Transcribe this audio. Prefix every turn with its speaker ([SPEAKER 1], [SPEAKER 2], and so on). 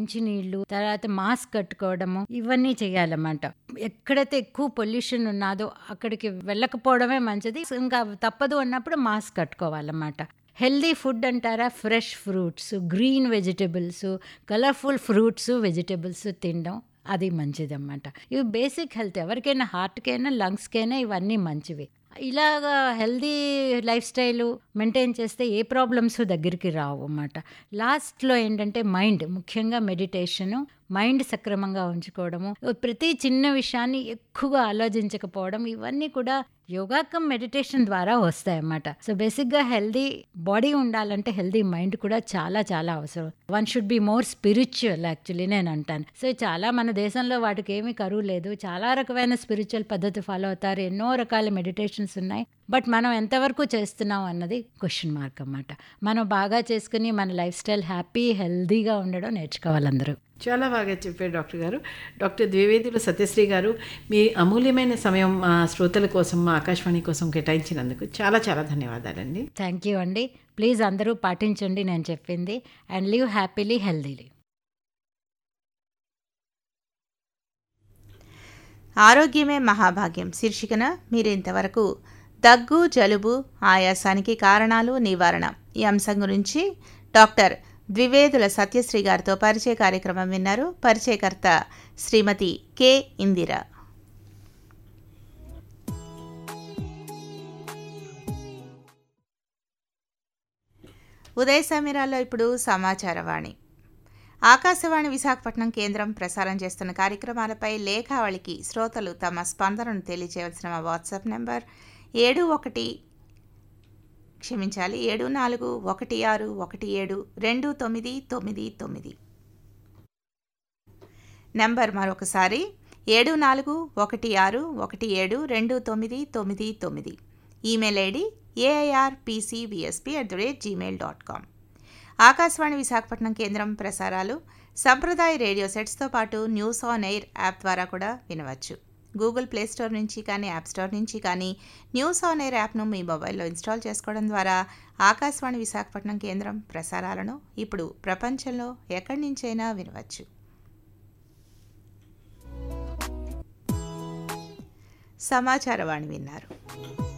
[SPEAKER 1] మంచినీళ్ళు తర్వాత మాస్క్ కట్టుకోవడము ఇవన్నీ చేయాలన్నమాట ఎక్కడైతే ఎక్కువ పొల్యూషన్ ఉన్నదో అక్కడికి వెళ్ళకపోవడమే మంచిది ఇంకా తప్పదు అన్నప్పుడు మాస్క్ కట్టుకోవాలన్నమాట హెల్దీ ఫుడ్ అంటారా fresh fruits green vegetables colourful fruits vegetables తినడం అది మంచిదన్నమాట ఇవి బేసిక్ హెల్త్ ఎవరికైనా హార్ట్కైనా లంగ్స్కైనా ఇవన్నీ మంచివి ఇలాగా హెల్దీ లైఫ్ స్టైల్ మెయింటైన్ చేస్తే ఏ ప్రాబ్లమ్స్ దగ్గరికి రావు అన్నమాట లాస్ట్లో ఏంటంటే మైండ్ ముఖ్యంగా మెడిటేషను మైండ్ సక్రమంగా ఉంచుకోవడము ప్రతి చిన్న విషయాన్ని ఎక్కువగా ఆలోచించకపోవడం ఇవన్నీ కూడా యోగా కమ్ మెడిటేషన్ ద్వారా వస్తాయన్నమాట సో బేసిక్గా హెల్దీ బాడీ ఉండాలంటే హెల్దీ మైండ్ కూడా చాలా చాలా అవసరం one should be more spiritual actually నేను అంటాను సో చాలా మన దేశంలో వాటికి ఏమీ కరువు లేదు చాలా రకమైన స్పిరిచువల్ పద్ధతి ఫాలో అవుతారు ఎన్నో రకాల మెడిటేషన్స్ ఉన్నాయి బట్ మనం ఎంతవరకు చేస్తున్నాం అన్నది క్వశ్చన్ మార్క్ అన్నమాట మనం బాగా చేసుకుని మన లైఫ్ స్టైల్ హ్యాపీ హెల్దీగా ఉండడం నేర్చుకోవాలి అందరూ
[SPEAKER 2] చాలా బాగా చెప్పారు డాక్టర్ గారు డాక్టర్ ద్వివేదుల సత్యశ్రీ గారు మీ అమూల్యమైన సమయం మా శ్రోతల కోసం మా ఆకాశవాణి కోసం కేటాయించినందుకు చాలా చాలా ధన్యవాదాలండి
[SPEAKER 1] థ్యాంక్ యూ అండి ప్లీజ్ అందరూ పాటించండి నేను చెప్పింది అండ్ లివ్ హ్యాపీలీ హెల్దీలీ
[SPEAKER 3] ఆరోగ్యమే మహాభాగ్యం శీర్షికన మీరు ఇంతవరకు దగ్గు జలుబు ఆయాసానికి కారణాలు నివారణ ఈ అంశం గురించి డాక్టర్ ద్వివేదుల సత్యశ్రీ గారితో పరిచయ కార్యక్రమం విన్నారు పరిచయకర్త శ్రీమతి కె ఇందిర ఉదయ సమీరాల్లో ఇప్పుడు సమాచారవాణి ఆకాశవాణి విశాఖపట్నం కేంద్రం ప్రసారం చేస్తున్న కార్యక్రమాలపై లేఖావళికి శ్రోతలు తమ స్పందనను తెలియజేయవలసిన మా వాట్సాప్ నెంబర్ ఏడు ఒకటి క్షమించాలి ఏడు నాలుగు ఒకటి ఆరు ఒకటి ఏడు రెండు తొమ్మిది తొమ్మిది తొమ్మిది నెంబర్ మరొకసారి ఏడు నాలుగు ఒకటి ఆరు ఒకటి ఏడు రెండు తొమ్మిది తొమ్మిది తొమ్మిది email ID AIR PCBSP at the rate Gmail dot com Akashvani Visakhapatnam కేంద్రం ప్రసారాలు సంప్రదాయ రేడియో సెట్స్తో పాటు న్యూస్ ఆన్ ఎయిర్ యాప్ ద్వారా కూడా వినవచ్చు గూగుల్ ప్లే స్టోర్ నుంచి కానీ యాప్ స్టోర్ నుంచి కానీ న్యూస్ ఆన్ ఎయిర్ యాప్ను మీ మొబైల్లో ఇన్స్టాల్ చేసుకోవడం ద్వారా ఆకాశవాణి విశాఖపట్నం కేంద్రం ప్రసారాలను ఇప్పుడు ప్రపంచంలో ఎక్కడి నుంచైనా వినవచ్చు సమాచారవాణి విన్నారు